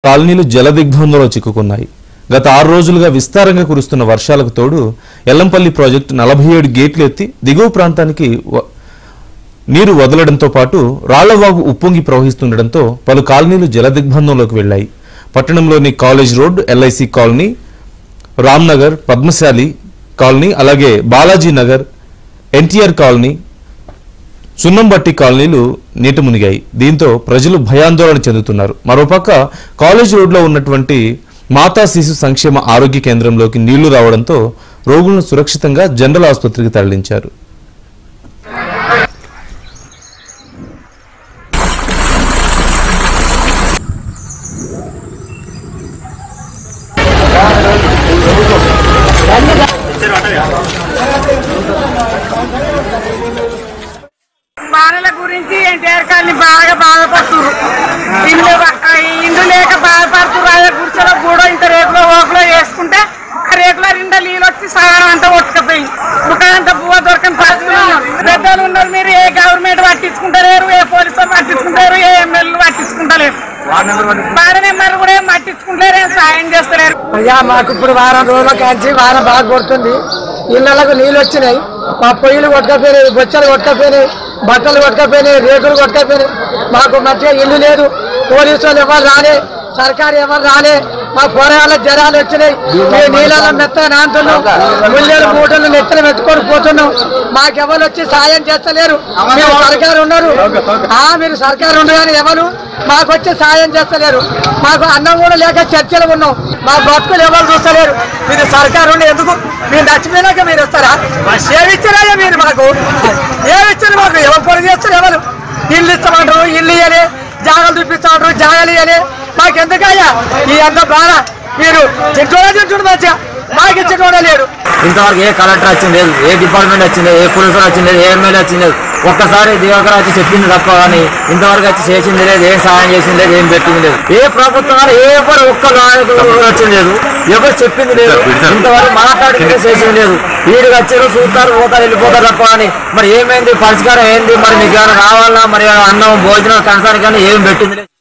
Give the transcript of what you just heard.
కాలనీలు జలదిగ్బంధంలో చిక్కుకున్నాయి గత ఆరు రోజులుగా విస్తారంగా కురుస్తున్న వర్షాలకు తోడు ఎల్లంపల్లి ప్రాజెక్టు నలభై ఏడు గేట్లు ఎత్తి దిగువ ప్రాంతానికి వ- నీరు వదలడంతో పాటు రాళ్లవాగు ఉప్పొంగి ప్రవహిస్తుండటంతో పలు కాలనీలు జలదిగ్బంధంలోకి వెళ్లాయి పట్టణంలోని college road LIC colony Ramnagar Padmashali colony అలాగే బాలాజీ నగర్ ఎన్టీఆర్ కాలనీ సున్నంబట్టి కాలనీలు నీట మునిగాయి దీంతో ప్రజలు భయాందోళన చెందుతున్నారు మరోపక్క కాలేజ్ రోడ్లో ఉన్నటువంటి మాతా శిశు సంక్షేమ ఆరోగ్య కేంద్రంలోకి నీళ్లు రావడంతో రోగులను సురక్షితంగా జనరల్ ఆసుపత్రికి తరలించారు బాణల గురించి ఎన్టీఆర్ గారిని బాగా బాధపడుతున్నారు ఇల్లు ఆ ఇల్లు లేక బాధపడుతున్నారు అదే గుడిసెలో కూడా ఇంత రేకులో ఓకులో వేసుకుంటే ఆ రేకుల నిండా నీళ్ళు వచ్చి సగం అంతా ఒట్టుకపోయి ముఖంతా పువ్వ దొరకని పరిస్థితులు ఉన్నాం. పెద్దలు ఉన్నారు మీరు ఏ గవర్నమెంట్ పట్టించుకుంటలేరు ఏ పోలీసులు పట్టించుకుంటారు ఏ ఎమ్మెల్యేలు పట్టించుకుంటలేరు వార్డు మెంబర్లు కూడా ఏం పట్టించుకుంటలేరు ఏం సాయం చేస్తలేరు అయ్యా మాకు ఇప్పుడు వారం రోజుల కాంచి వారం బాగా కొడుతుంది ఇళ్ళకు నీళ్ళు వచ్చినాయి మా పొయ్యిలు కొట్టకపోయినాయి బొచ్చలు కొట్టకపోయినాయి బట్టలు కొట్టకపోయినాయి రేకులు కొట్టకపోయినాయి మాకు మంచిగా ఇల్లు లేదు పోలీసు వాళ్ళు ఎవరు రాలే సర్కారు ఎవరు రాలే మా పోరాళ్ళ జ్వరాలు వచ్చినాయి మేము నీళ్ళలో మెత్త నాంతున్నాం ముళ్ళేరు మూటలు నెత్తలు పెట్టుకొని పోతున్నాం మాకెవరు వచ్చి సాయం చేస్తలేరు మీరు సర్కారు ఉన్నారు ఆ మీరు సర్కారు ఉండరు కానీ ఎవరు మాకు వచ్చి సాయం చేస్తలేరు మాకు అన్నం కూడా లేక చర్చలు ఉన్నాం మా బతుకులు ఎవరు చూస్తలేరు మీరు సర్కారు ఉండి ఎందుకు మీరు నచ్చిపోయినాక మీరు వస్తారా ఏమిచ్చారా మీరు మాకు ఏమిచ్చారు మాకు ఎవరు పొడి చేస్తారు ఎవరు ఇల్లు ఇస్తామంటారు ఇల్లు ఇయ్యలే జాగాలు చూపిస్తామంటారు జాగాలు ఇయ్యలే మాకు ఎందుకయ్యా ఈ అంత బాధ మీరు తింటూనే తింటుండు మంచిగా మాకు ఇచ్చేటోడే లేడు ఇంతవరకు ఏ కలెక్టర్ వచ్చింది లేదు ఏ డిపార్ట్మెంట్ వచ్చింది లేదు, ఏ పోలీసులు వచ్చింది లేదు, ఏ ఎమ్మెల్యే వచ్చింది లేదు. ఒక్కసారి దివాకర్ వచ్చి చెప్పింది తప్ప కానీ ఇంతవరకు వచ్చి చేసింది లేదు ఏం సాయం చేసింది లేదు ఏం పెట్టింది లేదు ఏ ప్రభుత్వం కానీ ఏ ఎవరు ఒక్క నాయకుడు వచ్చింది లేదు ఎవరు చెప్పింది లేదు ఇంతవరకు మాట్లాడింది చేసింది లేదు వీడికి వచ్చారు చూస్తారు పోతారు వెళ్ళిపోతారు తప్ప కానీ మరి ఏమైంది పరిష్కారం ఏంది మరి మీకు ఏమైనా కావాలా మరి ఏమైనా అన్నం భోజనం కనసానికి కానీ ఏం పెట్టింది లేదు